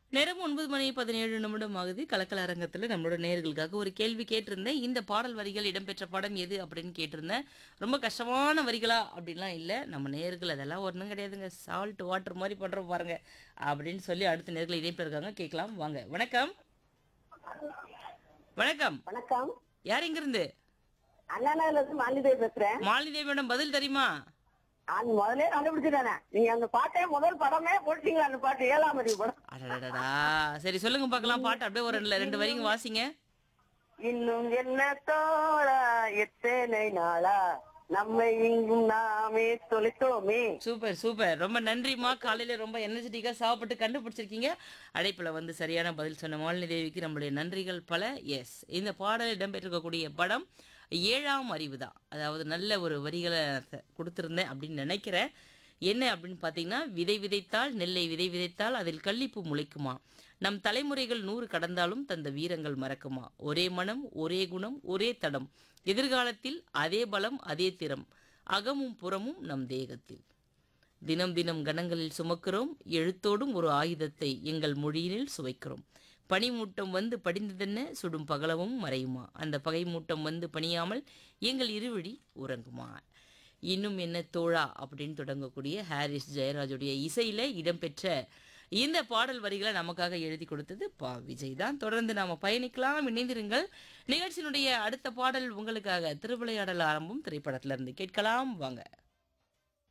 நேரம் ஒன்பது மணி பதினேழு நிமிடம் ஆகுது கலக்கல அரங்கத்தில் நம்மளோட நேயர்களுக்காக ஒரு கேள்வி கேட்டிருந்தேன் இந்த பாடல் வரிகள் இடம்பெற்ற படம் எது அப்படின்னு கேட்டிருந்தேன் ரொம்ப கஷ்டமான வரிகளா அப்படின்லாம் இல்லை நம்ம நேயர்கள் அதெல்லாம் ஒன்றும் கிடையாதுங்க சால்ட் வாட்டர் மாதிரி பண்ணுறோம் பாருங்க அப்படின்னு சொல்லி அடுத்த நேர்கள் இணைப்பில் இருக்காங்க கேட்கலாம் வாங்க வணக்கம் வணக்கம் வணக்கம் யார் இங்கிருந்து அண்ணா நகர்ல இருந்து மாலிதேவி பேசுறேன் மாலினி தேவி மேடம் பதில் தெரியுமா அது முதல்ல கண்டுபிடிச்சிட்டானே நீங்க அந்த பாட்டே முதல் படமே போட்டீங்களா அந்த பாட்டு ஏழாம் அறிவு படம் அடடடா சரி சொல்லுங்க பார்க்கலாம் பாட்டு அப்படியே ஒரு ரெண்டு ரெண்டு வரிங்க வாசிங்க இன்னும் என்ன தோழா எத்தனை நாளா நம்மை இங்கும் நாமே தொலைத்தோமே சூப்பர் சூப்பர் ரொம்ப நன்றிம்மா காலையில ரொம்ப எனர்ஜெட்டிக்கா சாப்பிட்டு கண்டுபிடிச்சிருக்கீங்க அழைப்புல வந்து சரியான பதில் சொன்ன மாலினி தேவிக்கு நம்மளுடைய நன்றிகள் பல எஸ் இந்த பாடல் இடம்பெற்றிருக்கக்கூடிய படம் ஏழாம் அறிவு தான் அதாவது நல்ல ஒரு வரிகளை த- கொடுத்திருந்தேன் அப்படின்னு நினைக்கிறேன் என்ன அப்படின்னு பார்த்தீங்கன்னா விதை விதைத்தால் நெல்லை விதை விதைத்தால் அதில் கள்ளிப்பு முளைக்குமா நம் தலைமுறைகள் நூறு கடந்தாலும் தந்த வீரங்கள் மறக்குமா ஒரே மனம் ஒரே குணம் ஒரே தடம் எதிர்காலத்தில் அதே பலம் அதே திறம் அகமும் புறமும் நம் தேகத்தில் தினம் தினம் கணங்களில் சுமக்கிறோம் எழுத்தோடும் ஒரு ஆயுதத்தை எங்கள் மொழியினில் சுவைக்கிறோம் பனிமூட்டம் வந்து படிந்ததென்ன சுடும் பகலவும் மறையுமா அந்த பகை மூட்டம் வந்து பணியாமல் எங்கள் இருவழி உறங்குமா இன்னும் என்ன தோழா அப்படின்னு தொடங்கக்கூடிய ஹாரிஸ் ஜெயராஜுடைய இசையில இடம்பெற்ற இந்த பாடல் வரிகளை நமக்காக எழுதி கொடுத்தது பா விஜய் தான் தொடர்ந்து நாம பயணிக்கலாம் இணைந்திருங்கள் நிகழ்ச்சியினுடைய அடுத்த பாடல் உங்களுக்காக திருவிளையாடல் ஆரம்பம் திரைப்படத்திலிருந்து கேட்கலாம் வாங்க